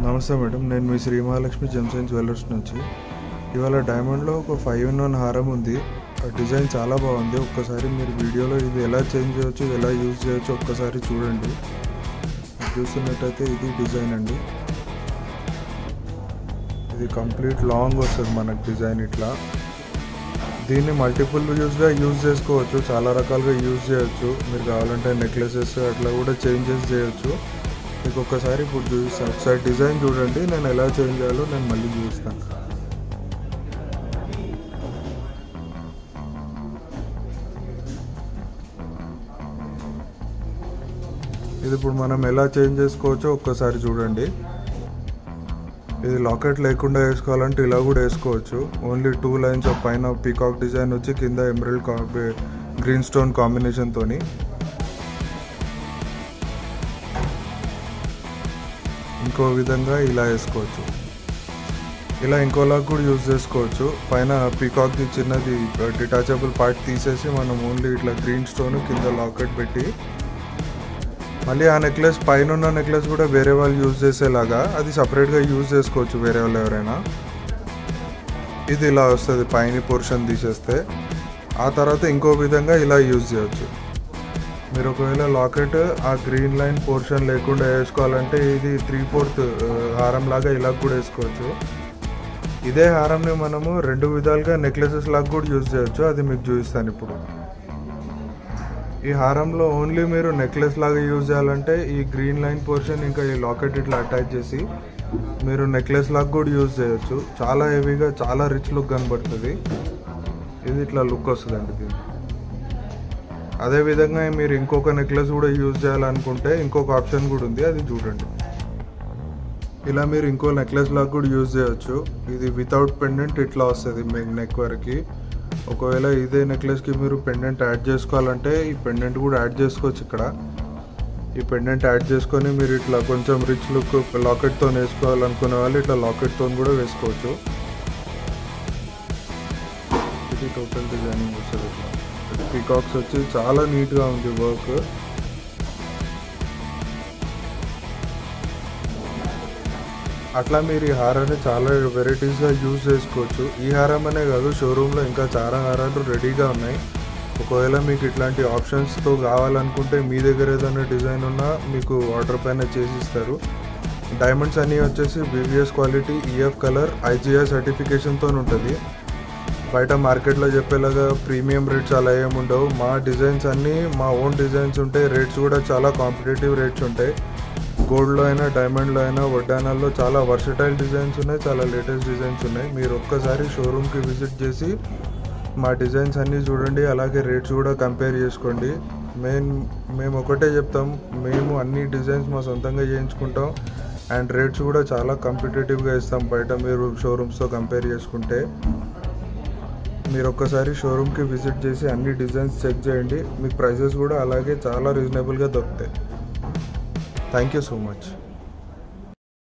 నమస్తే మేడం నేను మీ Shri Mahalakshmi gems and jewellers నుంచి ఇవాళ డైమండ్లో ఒక ఫైవ్ ఇన్ వన్ హారం ఉంది ఆ డిజైన్ చాలా బాగుంది ఒక్కసారి మీరు వీడియోలో ఇది ఎలా చేంజ్ చేయొచ్చు ఎలా యూజ్ చేయొచ్చు ఒక్కసారి చూడండి చూస్తున్నట్టయితే ఇది డిజైన్ అండి ఇది కంప్లీట్ లాంగ్ వస్తుంది మనకు డిజైన్ ఇట్లా దీన్ని మల్టిపుల్ యూస్గా యూజ్ చేసుకోవచ్చు చాలా రకాలుగా యూజ్ చేయొచ్చు మీరు కావాలంటే నెక్లెసెస్ అట్లా కూడా చేంజెస్ చేయొచ్చు మీకు ఒక్కసారి ఇప్పుడు చూపిస్తాను ఒకసారి డిజైన్ చూడండి నేను ఎలా చేంజ్ చేయాలో నేను మళ్ళీ చూపిస్తాను ఇది ఇప్పుడు మనం ఎలా చేంజ్ చేసుకోవచ్చో ఒక్కసారి చూడండి ఇది లాకెట్ లేకుండా వేసుకోవాలంటే ఇలా కూడా వేసుకోవచ్చు ఓన్లీ టూ లైన్స్ ఆఫ్ పైన పీకాక్ డిజైన్ వచ్చి కింద ఎమరల్డ్ గ్రీన్ స్టోన్ కాంబినేషన్తోని ఇంకో విధంగా ఇలా వేసుకోవచ్చు ఇలా ఇంకోలా కూడా యూజ్ చేసుకోవచ్చు పైన పీకాక్ది చిన్నది డిటాచబుల్ పార్ట్ తీసేసి మనం ఓన్లీ ఇట్లా గ్రీన్ స్టోన్ కింద లాకెట్ పెట్టి మళ్ళీ ఆ నెక్లెస్ పైన ఉన్న నెక్లెస్ కూడా వేరే వాళ్ళు యూజ్ చేసేలాగా అది సపరేట్గా యూజ్ చేసుకోవచ్చు వేరే వాళ్ళు ఎవరైనా ఇది ఇలా వస్తుంది పైన పోర్షన్ తీసేస్తే ఆ తర్వాత ఇంకో విధంగా ఇలా యూజ్ చేయొచ్చు మీరు ఒకవేళ లాకెట్ ఆ గ్రీన్ లైన్ పోర్షన్ లేకుండా వేసుకోవాలంటే ఇది త్రీ ఫోర్త్ హారం లాగా ఇలా కూడా వేసుకోవచ్చు ఇదే హారంని మనము రెండు విధాలుగా నెక్లెసెస్ లాగా కూడా యూజ్ చేయొచ్చు అది మీకు చూపిస్తాను ఇప్పుడు ఈ హారంలో ఓన్లీ మీరు నెక్లెస్ లాగా యూజ్ చేయాలంటే ఈ గ్రీన్ లైన్ పోర్షన్ ఇంకా ఈ లాకెట్ ఇట్లా అటాచ్ చేసి మీరు నెక్లెస్ లాగా కూడా యూజ్ చేయొచ్చు చాలా హెవీగా చాలా రిచ్ లుక్ కనబడుతుంది ఇది ఇట్లా లుక్ వస్తుందండి దీనికి అదేవిధంగా మీరు ఇంకొక నెక్లెస్ కూడా యూజ్ చేయాలనుకుంటే ఇంకొక ఆప్షన్ కూడా ఉంది అది చూడండి ఇలా మీరు ఇంకో నెక్లెస్ లాగా కూడా యూజ్ చేయొచ్చు ఇది వితౌట్ పెండెంట్ ఇట్లా వస్తుంది మీకు నెక్ వరకు ఒకవేళ ఇదే నెక్లెస్కి మీరు పెండెంట్ యాడ్ చేసుకోవాలంటే ఈ పెండెంట్ కూడా యాడ్ చేసుకోవచ్చు ఇక్కడ ఈ పెండెంట్ యాడ్ చేసుకొని మీరు ఇట్లా కొంచెం రిచ్ లుక్ లాకెట్తో వేసుకోవాలనుకునే వాళ్ళు ఇట్లా లాకెట్తో కూడా వేసుకోవచ్చు ఇది టోటల్ డిజైనింగ్ వస్తుంది ఇట్లా పీకాక్స్ వచ్చి చాలా నీట్గా ఉంది వర్క్ అట్లా మీరు ఈ హారాన్ని చాలా వెరైటీస్గా యూజ్ చేసుకోవచ్చు ఈ హారం అనే కాదు షోరూంలో ఇంకా చాలా హారాలు రెడీగా ఉన్నాయి ఒకవేళ మీకు ఇట్లాంటి ఆప్షన్స్తో కావాలనుకుంటే మీ దగ్గర ఏదైనా డిజైన్ ఉన్నా మీకు ఆర్డర్ పైన చేసి ఇస్తారు డైమండ్స్ అన్నీ వచ్చేసి VVS quality EF colour IGI సర్టిఫికేషన్తో ఉంటుంది బయట మార్కెట్లో చెప్పేలాగా ప్రీమియం రేట్స్ అలా ఏముండవు మా డిజైన్స్ అన్నీ మా ఓన్ డిజైన్స్ ఉంటాయి రేట్స్ కూడా చాలా కాంపిటేటివ్ రేట్స్ ఉంటాయి గోల్డ్లో అయినా డైమండ్లో అయినా వడ్డానాల్లో చాలా వర్సటైల్ డిజైన్స్ ఉన్నాయి చాలా లేటెస్ట్ డిజైన్స్ ఉన్నాయి మీరు ఒక్కసారి షోరూమ్కి విజిట్ చేసి మా డిజైన్స్ అన్నీ చూడండి అలాగే రేట్స్ కూడా కంపేర్ చేసుకోండి మెయిన్ మేము ఒకటే చెప్తాం మేము అన్ని డిజైన్స్ మా సొంతంగా చేయించుకుంటాం అండ్ రేట్స్ కూడా చాలా కాంపిటేటివ్గా ఇస్తాం బయట మీరు షోరూమ్స్తో కంపేర్ చేసుకుంటే మీరు ఒక్కసారి షోరూమ్కి విజిట్ చేసి అన్ని డిజైన్స్ చెక్ చేయండి మీకు ప్రైజెస్ కూడా అలాగే చాలా రీజనబుల్గా దొరుకుతాయి థ్యాంక్ యూ సో మచ్